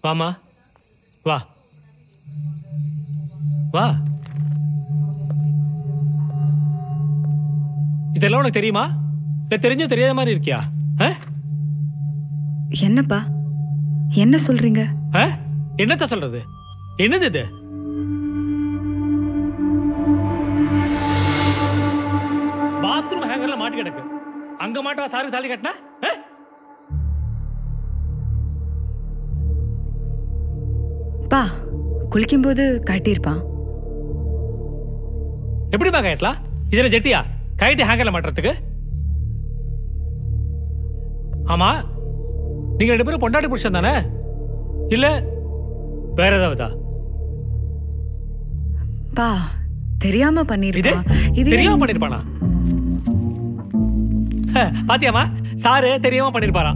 வாமா வா வா இதெல்லாம் உனக்கு தெரியுமா இல்ல தெரிஞ்சும் தெரியாத மாதிரி இருக்கியா ஆ? என்னப்பா என்ன சொல்றீங்க ஆ? என்னத்த சொல்றது என்னது இது பாத்ரூம் ஹேங்கர்ல மாட்டி கிடக்கு அங்க மாட்டவா சாருக்கு தாலி கட்டினா ஆ? பா குளிக்கும்போது காட்டியிருப்பான் எப்படிப்பா கயட்டலாம் இதுல ஜெட்டியா கைட்டு ஹேங்கர்ல மாட்டுறதுக்கு ஆமா நீங்க ரெண்டு பேரும் பொண்டாட்டி புருஷன் தானே இல்ல வேற ஏதாவதா பா தெரியாம இது பண்ணிருப்பான் இது தெரியாம பண்ணிருப்பானா ஹ, பாத்தியாமா சாரு தெரியாம பண்ணிருப்பாராம்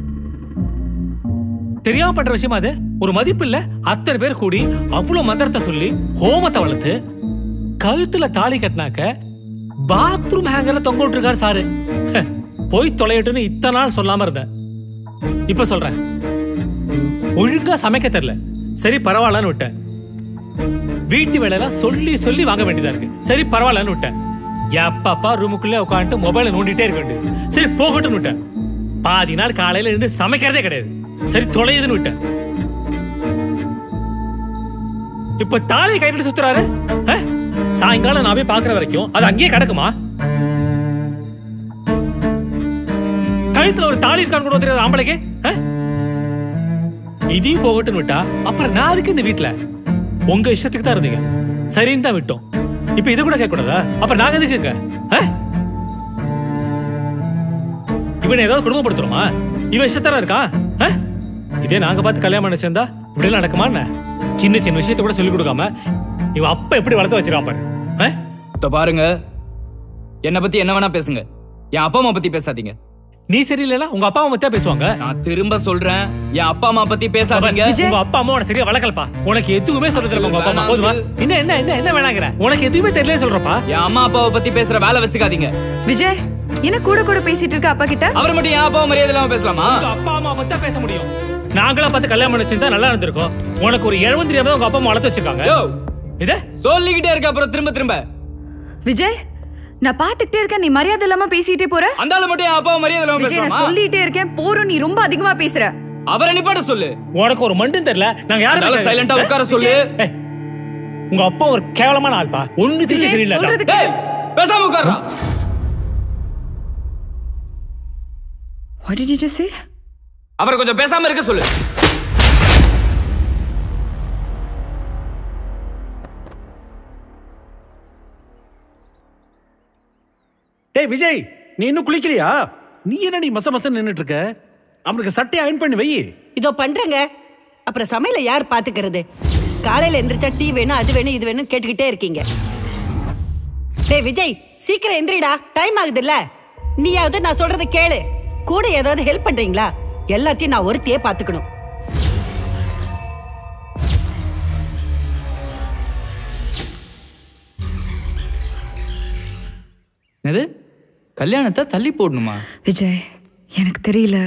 தெரியாம பண்ற விஷயமா அது ஒரு மதிப்பு இல்ல அத்தனை பேர் கூடி அவ்வளவு மந்திரத்தை சொல்லி ஹோமத்தை வளர்த்து கழுத்துல தாலி கட்டினாக்க பாத்ரூம் ஹேங்கர்ல தொங்க விட்டுருக்காரு சாரு ஹ, போய் தொலையட்டுன்னு இத்தனை நாள் சொல்லாம இருந்தேன் இப்ப சொல்றேன் ஒழுங்கா சமைக்க தெரியல சரி பரவாயில்லன்னு விட்டேன் வீட்டு வேலையெல்லாம் சொல்லி சொல்லி வாங்க வேண்டியதா இருக்கு சரி பரவாயில்லன்னு விட்டேன் எப்பப்பா ரூமுக்குள்ளே உட்காந்துட்டு மொபைலை நோண்டிட்டே இருக்க வேண்டியது சரி போகட்டும்னு விட்டேன் பாதி நாள் காலையில இருந்து சமைக்கிறதே கிடையாது சரி தொலையுதுன்னு விட்டேன் இப்ப தாலி கைட்டு சுத்துறாரு ஆ? சாயங்காலம் நான் போய் பாக்குற வரைக்கும் அது அங்கேயே கிடக்குமா கழுத்துல ஒரு தாலி இருக்கான்னு கூட தெரியாது ஆம்பளைக்கு ஆ? இதையும் போகட்டும்னு விட்டா அப்புறம் நான் அதுக்கு இந்த வீட்டுல உங்க இஷ்டத்துக்கு தான் இருந்தீங்க சரின்னு தான் விட்டோம் இப்ப இது கூட கேட்க கூடாதா அப்புறம் நாங்க எதுக்குங்க ஆ? இவனை ஏதாவது குடும்பப்படுத்துறோமா இவன் இஷ்டத்தான இருக்கான் ஆ? இதே நாங்க பார்த்து கல்யாணம் பண்ண சேர்ந்தா இப்படி எல்லாம் நடக்குமா என்ன சின்ன சின்ன விஷயத்த கூட சொல்லி கொடுக்காம இவன் அப்ப எப்படி வளர்த்து வச்சிருக்கான் பாரு ஆ? இதோ பாருங்க என்னை பத்தி என்ன வேணா பேசுங்க என் அப்பா அம்மா பத்தி பேசாதீங்க நீ சரியில்லைன்னா உங்க அப்பா அம்மா பத்தியா பேசுவாங்க நான் திரும்ப சொல்றேன் என் அப்பா அம்மா பத்தி பேசாதீங்க உங்க அப்பா அம்மா உனக்கு சரியா வளர்க்கலப்பா உனக்கு எதுவுமே சொல்ல தெரியல உங்க அப்பா அம்மா போதுமா என்ன என்ன என்ன என்ன வேணாங்கிற உனக்கு எதுவுமே தெரியல சொல்றப்பா என் அம்மா அப்பாவை பத்தி பேசுற வேலை வச்சுக்காதீங்க விஜய் என்ன கூட கூட பேசிட்டு இருக்க அப்பா கிட்ட அவர் மட்டும் என் அப்பாவை மரியாதை இல்லாம பேசலாமா உங்க அப்பா அம்மா பத்தி தான் பேச முடியும் நாங்களா பார்த்து கல்யாணம் பண்ணி வச்சிருந்தா நல்லா இருந்திருக்கும் உனக்கு ஒரு எழுபது தெரியாம உங்க அப்பா அம்மா வளர்த்து வச்சிருக்காங்க யோ இது சொல்லிக்கிட்டே இருக்க அப்புறம் திரும்ப திரும்ப விஜய் நான் பாத்துக்கிட்டே இருக்கேன் நீ மரியாதை இல்லாம பேசிட்டே போற அந்த ஆளு மட்டும் என் அப்பாவை மரியாதை இல்லாம விஜய் நான் பேசலாமா சொல்லிட்டே இருக்கேன் போறோம் நீ ரொம்ப அதிகமா பேசுற அவரை நிப்பாட்ட சொல்லு உனக்கு ஒரு மண்டும் தெரியல நாங்க யாரும் அதனால silent ஆ உட்கார சொல்லு. உங்க அப்பா ஒரு கேவலமான ஆள்பா ஒண்ணு தெரிஞ்சு விஜய் சரியில்லை சொல்றது டேய் பேசாம உட்கார்றா What did you just say? அவரை கொஞ்சம் பேசாம இருக்க சொல்லு டேய் விஜய் நீ இன்னும் குளிக்கலையா நீ என்ன நீ மச மச நின்னுட்டு இருக்க அவனுக்கு சட்டையை அயன் பண்ணி வை இதோ பண்றேங்க அப்புறம் சமையலை யார் பாத்துக்கிறது காலையில எந்திரிச்சா டீ வேணும் அது வேணும் இது வேணும் கேட்டுக்கிட்டே இருக்கீங்க டேய் விஜய் சீக்கிரம் எந்திரிடா டைம் ஆகுதுல்ல நீயாவது நான் சொல்றத கேளு கூட ஏதாவது ஹெல்ப் பண்றீங்களா எல்லாத்தையும் நான் ஒருத்தியே பாத்துக்கணும் என்னது கல்யாணத்தை தள்ளி போடணுமா விஜய் எனக்கு தெரியல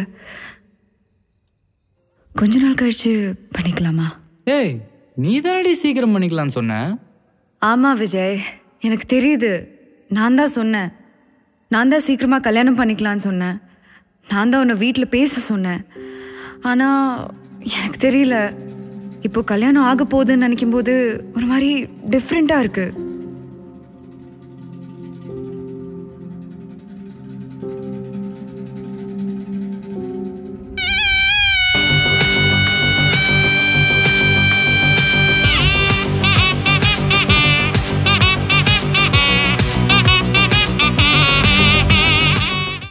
கொஞ்ச நாள் கழிச்சு பண்ணிக்கலாமா ஏய் நீ தானடி சீக்கிரம் பண்ணிக்கலாம்னு சொன்ன ஆமா விஜய் எனக்கு தெரியுது நான் தான் சொன்னேன் நான் தான் சீக்கிரமா கல்யாணம் பண்ணிக்கலாம்னு சொன்னேன் நான் தான் உன்னை வீட்டில் பேச சொன்னேன் ஆனால் எனக்கு தெரியல இப்போ கல்யாணம் ஆக போகுதுன்னு நினைக்கும் போது ஒரு மாதிரி டிஃப்ரெண்ட்டாக இருக்கு